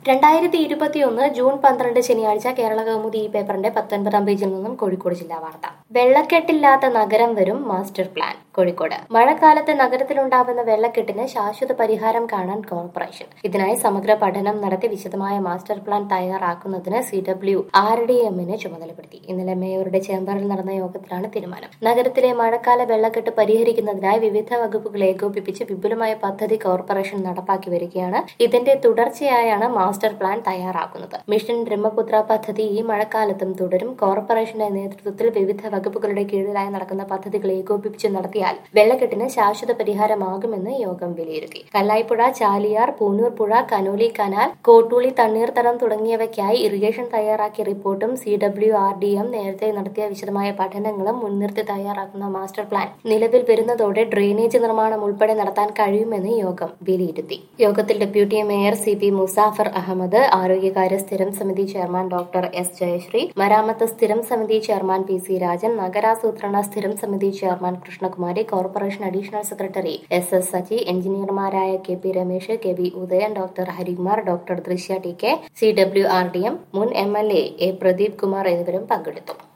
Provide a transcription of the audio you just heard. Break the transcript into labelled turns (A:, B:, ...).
A: രണ്ടായിരത്തി ഇരുപത്തിയൊന്ന് ജൂൺ പന്ത്രണ്ട് ശനിയാഴ്ച കേരള കൗമുദി ഈ പേപ്പറിന്റെ പത്തൊൻപതാം പേജിൽ നിന്നും കോഴിക്കോട് ജില്ലാ വാർത്ത വെള്ളക്കെട്ടില്ലാത്ത നഗരം വരും മാസ്റ്റർ പ്ലാൻ കോഴിക്കോട് മഴക്കാലത്ത് നഗരത്തിലുണ്ടാവുന്ന വെള്ളക്കെട്ടിന് ശാശ്വത പരിഹാരം കാണാൻ കോർപ്പറേഷൻ ഇതിനായി സമഗ്ര പഠനം നടത്തി വിശദമായ മാസ്റ്റർ പ്ലാൻ തയ്യാറാക്കുന്നതിന് സി ഡബ്ല്യു ആർ ഡി എമ്മിനെ ചുമതലപ്പെടുത്തി ഇന്നലെ മേയറുടെ ചേംബറിൽ നടന്ന യോഗത്തിലാണ് തീരുമാനം നഗരത്തിലെ മഴക്കാല വെള്ളക്കെട്ട് പരിഹരിക്കുന്നതിനായി വിവിധ വകുപ്പുകൾ ഏകോപിപ്പിച്ച് വിപുലമായ പദ്ധതി കോർപ്പറേഷൻ നടപ്പാക്കി വരികയാണ് ഇതിന്റെ തുടർച്ചയായാണ് മാസ്റ്റർ പ്ലാൻ തയ്യാറാക്കുന്നത് മിഷൻ ബ്രഹ്മപുത്ര പദ്ധതി ഈ മഴക്കാലത്തും തുടരും കോർപ്പറേഷന്റെ നേതൃത്വത്തിൽ വിവിധ വകുപ്പുകളുടെ കീഴിലായി നടക്കുന്ന പദ്ധതികൾ ഏകോപിപ്പിച്ച് നടത്തിയാൽ വെള്ളക്കെട്ടിന് ശാശ്വത പരിഹാരമാകുമെന്ന് യോഗം വിലയിരുത്തി കല്ലായിപ്പുഴ ചാലിയാർ പൂനൂർ പുഴ കനോലി കനാൽ കോട്ടൂളി തണ്ണീർത്തടം തുടങ്ങിയവയ്ക്കായി ഇറിഗേഷൻ തയ്യാറാക്കിയ റിപ്പോർട്ടും C W R D M നേരത്തെ നടത്തിയ വിശദമായ പഠനങ്ങളും മുൻനിർത്തി തയ്യാറാക്കുന്ന മാസ്റ്റർ പ്ലാൻ നിലവിൽ വരുന്നതോടെ ഡ്രെയിനേജ് നിർമ്മാണം ഉൾപ്പെടെ നടത്താൻ കഴിയുമെന്ന് യോഗം വിലയിരുത്തി യോഗത്തിൽ deputy mayor C P Musafar Ahammed ആരോഗ്യകാര്യ സ്ഥിരം സമിതി ചെയർമാൻ ഡോക്ടർ എസ് ജയശ്രീ മരാമത്ത് സ്ഥിരം സമിതി ചെയർമാൻ പി സി രാജൻ നഗരാസൂത്രണ സ്ഥിരം സമിതി chairman Krishnakumari corporation additional secretary S S Saji എഞ്ചിനീയർമാരായ K P Ramesh K V Udayan doctor Harikumar doctor Drishya T K C W R D M മുൻ M L A A Pradeep Kumar എന്നിവരും പങ്കെടുത്തു